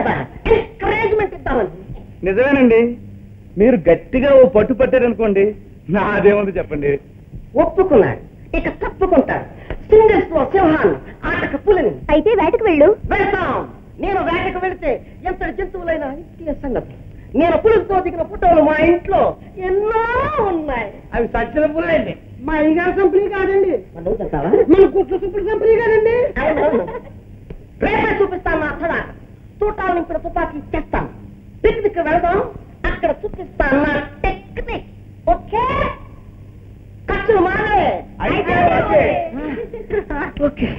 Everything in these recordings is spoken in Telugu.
కదా ఎంకరేజ్మెంట్ ఇద్దామని నిజమేనండి మీరు గట్టిగా ఓ పట్టు పట్టారనుకోండి నాదేముంది చెప్పండి ఒప్పుకున్నాడు ఇక తప్పుకుంటాడు సింగిల్స్ లో సింహాన్ని ఆటకు పులిని అయితే వేటకు వెళ్ళు వెళ్తాం నేను వేటకు వెళితే ఎంతటి జంతువులైనా ఇంటికే సంగతి నేను పులులతో దిగిన ఫోటోలు మా ఇంట్లో ఎన్నో ఉన్నాయి అవి సచ్చిన పుల్లండి మా అయ్యగారు కంపెనీ కాదండి మన కుట్ల సుప్పుడు కంపెనీ కాదండి రేపే చూపిస్తాను నా తడ తూటాలు నింపిన తుపాకీ ఇచ్చేస్తాను పిక్నిక్ వెళదాం అక్కడ చూపిస్తాను నా టెక్నిక్ ఓకే ఖర్చులు మానే అయితే ఓకే. ఓకే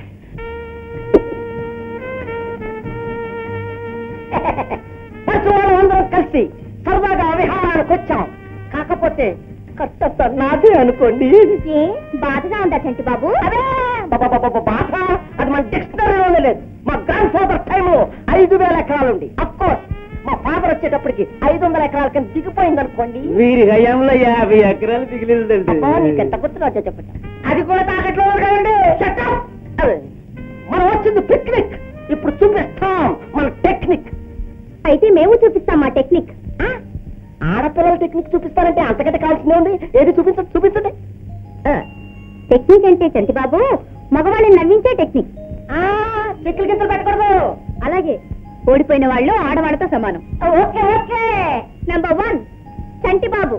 పరచువాళ్ళు అందరం కలిసి సరదాగా విహారానికి వచ్చాం కాకపోతే కష్టత నాదే అనుకోండి ఏ బాధగా ఉందా చంటి బాబు అదే బాబా బాధ అది మన డిక్షనరీలోనే లేదు మా గ్రాండ్ ఫాదర్ టైంలో ఐదు వేల ఎకరాలుంది అఫ్కోర్స్ మా ఫాదర్ వచ్చేటప్పటికి ఐదు వందల ఎకరాల కింద దిగిపోయింది అనుకోండి వీరి హయాంలో యాభై ఎకరాలు మిగిలిందండి అబ్బా, నీకెంత గుర్తురాజో చెప్పండి అది కూడా తాకట్లో ఉంది కదండి Shut up! అదే, మనం వచ్చింది పిక్నిక్ ఇప్పుడు చూపిస్తాం మన టెక్నిక్ అయితే మేము చూపిస్తాం మా టెక్నిక్ ఆ? ఆడపిల్లల టెక్నిక్ చూపిస్తారంటే అంతకంటే కావాల్సిందే ఉంది ఏది చూపించండి చూపించండి ఆ. టెక్నిక్ అంటే చంటి బాబు మగవాళ్ళని నవ్వించే టెక్నిక్ ఆ, చిక్కులు గింతలు పెట్టకూడదు అలాగే ఓడిపోయిన వాళ్ళు ఆడవాళ్ళతో సమానం okay okay number one Chanti Babu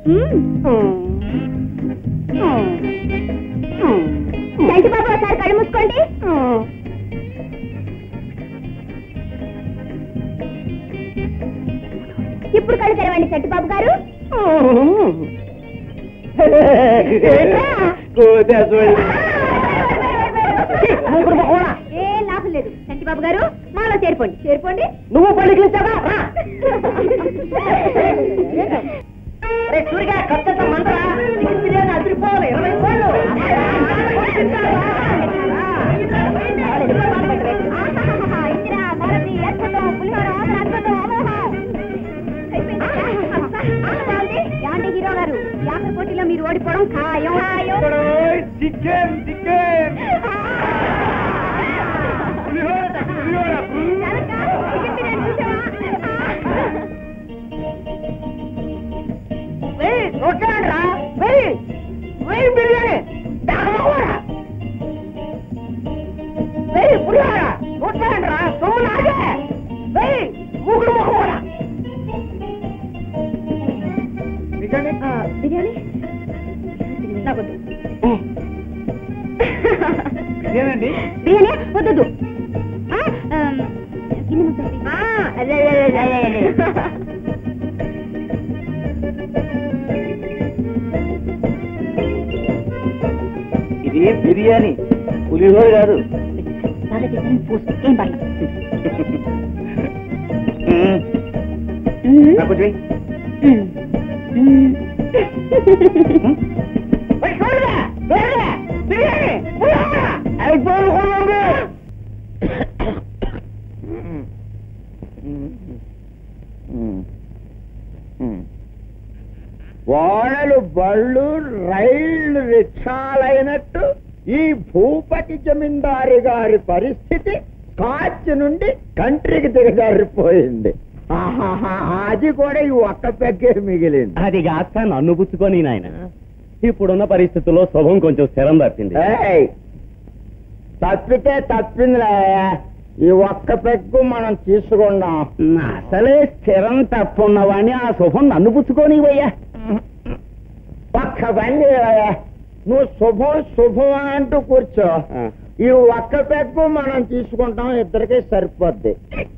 Chanti Babu ఒకసారి కళ్ళు మూసుకోండి ఇప్పుడు కళ్ళు తెరవండి చంటి బాబు గారు ముగ్గురు మొహోడా. ఏ లాభం లేదు చంటి బాబు గారు మాలో చేరుకోండి చేరుకోండి నువ్వు పళ్ళకి ఇచ్చావా రా రే సూరిగా ఖర్చంత మందరా చికెన్ బిర్యానీ అదిరిపోవాలి ఇరవై కోళ్ళు ఆహాహాహా, ఇందిరా, భారతి, అద్భుతం, పులిహోర, ఆంధ్ర అద్భుతం, అమోఘం. ఏమండి? ఏమండి హీరో గారు యాత్ర పోటీలో మీరు ఓడిపోవడం ఖాయం ఖాయం. చికెన్ చికెన్ కనుక చికెన్ బిర్యానీ చూసావా? వెయ్యి రొట్టెలండ్రా వెయ్యి వెయ్యి బిర్యానీ దాహమోరా వెయ్యి పులిహోర రొట్టెలండ్రా సొమ్ము నాదే వెయ్యి ముగ్గురు మొహోడా ఆ, బిర్యానీ నాకొద్దు ఇదేనండి బిర్యానీ వద్దు ఆ, ఆమ్, గిన్నె ముద్ద. ఆ, అదే, అదే, అదే, అదే, అదే. ఇది బిర్యానీ పులిహోర కాదు బాగా తిన్నాను, పూసు. ఏం పర్లేదు. మ్మ్. మ్మ్. నాకు కొంచెం వెయ్యి. మ్మ్. మ్మ్. వెయ్యి చూడరా వెయ్యి బిర్యానీ పులిహోర అయిపోయింది ఓడలు బళ్ళు రైళ్లు రిక్షాలైనట్టు ఈ భూపతి జమీందారి గారి పరిస్థితి కాచి నుండి కంట్రీకి దిగజారిపోయింది ఆహాహా, అది కూడా ఈ ఒక్క పెగ్గే మిగిలింది అది కాస్త నన్ను పుచ్చుకొని నాయన ఇప్పుడున్న పరిస్థితుల్లో శుభం కొంచెం స్థిరం తప్పింది ఏయ్, తప్పితే తప్పిందిలే ఈ ఒక్క పెగ్గు మనం తీసుకున్నాం అసలే స్థిరం తప్పున్నవాణ్ణి ఆ శుభం నన్ను పుచ్చుకొని పోయా ఒక్క బండి ఇవ్వయ్యా. నువ్వు శుభం శుభం అంటూ కూర్చో ఈ ఒక్క పెగ్గు మనం తీసుకుంటాం ఇద్దరికి సరిపోద్ది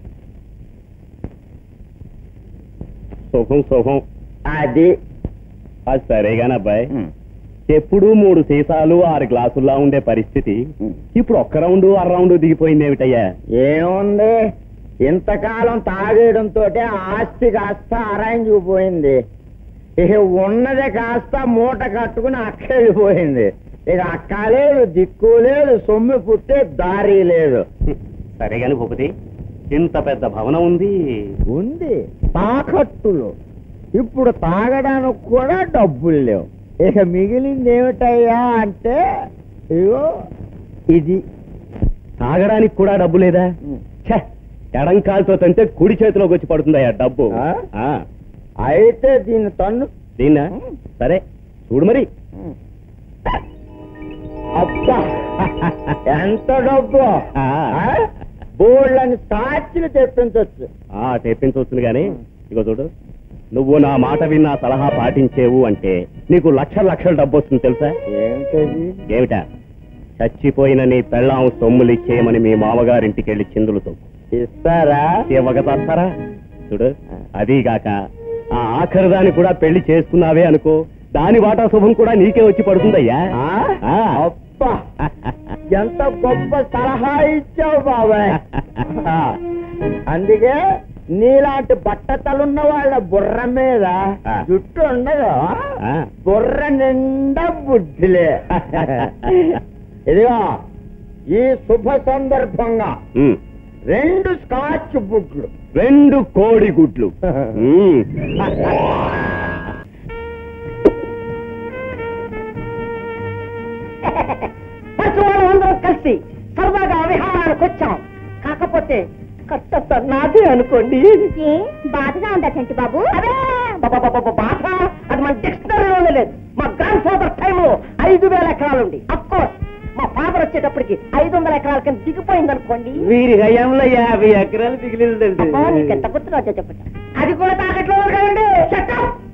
శుభం శుభం అది అది సరేగాని అబ్బాయి ఎప్పుడు మూడు సీసాలు ఆరు గ్లాసుల్లా ఉండే పరిస్థితి ఇప్పుడు ఒక్క రౌండ్ అర రౌండ్ దిగిపోయింది ఏమిటయ్యా ఏముంది ఇంతకాలం తాగేయడంతో ఆస్తి కాస్త అరాయించుకుపోయింది ఇక ఉన్నది కాస్త మూట కట్టుకుని అక్కడిపోయింది ఇక అక్క లేదు దిక్కు లేదు సొమ్ము పుట్టే దారి లేదు సరేగాని భూపతి ఇంత పెద్ద భవనం ఉంది ఉంది తాకట్టులు ఇప్పుడు తాగడానికి కూడా డబ్బులు లేవు ఇక మిగిలింది ఏమిటయ్యా అంటే ఇగో ఇది తాగడానికి కూడా డబ్బు లేదా ఛ! ఎడం కాలుతో తంటే కుడి చేతిలోకి వచ్చి పడుతుందయ్యా డబ్బు ఆ? ఆ, అయితే దీని తన్ను దీన్నా సరే చూడు మరి అబ్బా ఎంత డబ్బు ఆ. బోళ్ళని సాక్షులు తెప్పించవచ్చు ఆ తెప్పించవచ్చును గాని ఇగో చూడు నువ్వు నా మాట విన్నా సలహా పాటించేవు అంటే నీకు లక్షల లక్షల డబ్బు వస్తుంది తెలుసా ఏంటది ఏమిటా చచ్చిపోయిన నీ పెళ్ళాం సొమ్ములు ఇచ్చేయమని మీ మామగారింటికి వెళ్ళి చిందులతో ఇస్తారా ఇవ్వగతారా చూడు అదీగాక ఆ ఆఖరి దాన్ని కూడా పెళ్లి చేసుకున్నావే అనుకో దాని వాటా శుభం కూడా నీకే వచ్చి పడుతుందయ్యా ఆ? ఆ. అబ్బా ఎంత గొప్ప సలహా ఇచ్చావు బాబాయ్ ఆ, అందుకే నీలాంటి బట్టతలున్న వాళ్ళ బుర్ర మీద ఆ. జుట్టు ఉండదు ఆ. బుర్ర నిండా బుద్ధిలే ఇదిగో ఈ శుభ సందర్భంగా ఉమ్. రెండు స్కాచ్ బుట్లు రెండు కోడి గుడ్లు ఉమ్. పరచువాళ్ళం అందరం కలిసి సరదాగా విహారానికి వచ్చాం కాకపోతే కష్ట నాదే అనుకోండి ఏ బాధగా ఉందా చంటి బాబు అదే బాబా బాధ అది మన డిక్షనరీలోనే లేదు మా గ్రాండ్ ఫాదర్ టైంలో ఐదు వేల ఎకరాలుండి అఫ్కోర్స్ మా ఫాదర్ వచ్చేటప్పటికి ఐదు వందల ఎకరాల కింద దిగిపోయింది అనుకోండి వీరి హయాంలో యాభై ఎకరాలు మిగిలిందండి నీకెంత గుర్తురాజో చెప్పండి అది కూడా తాకట్లో ఉంది కదండి Shut up!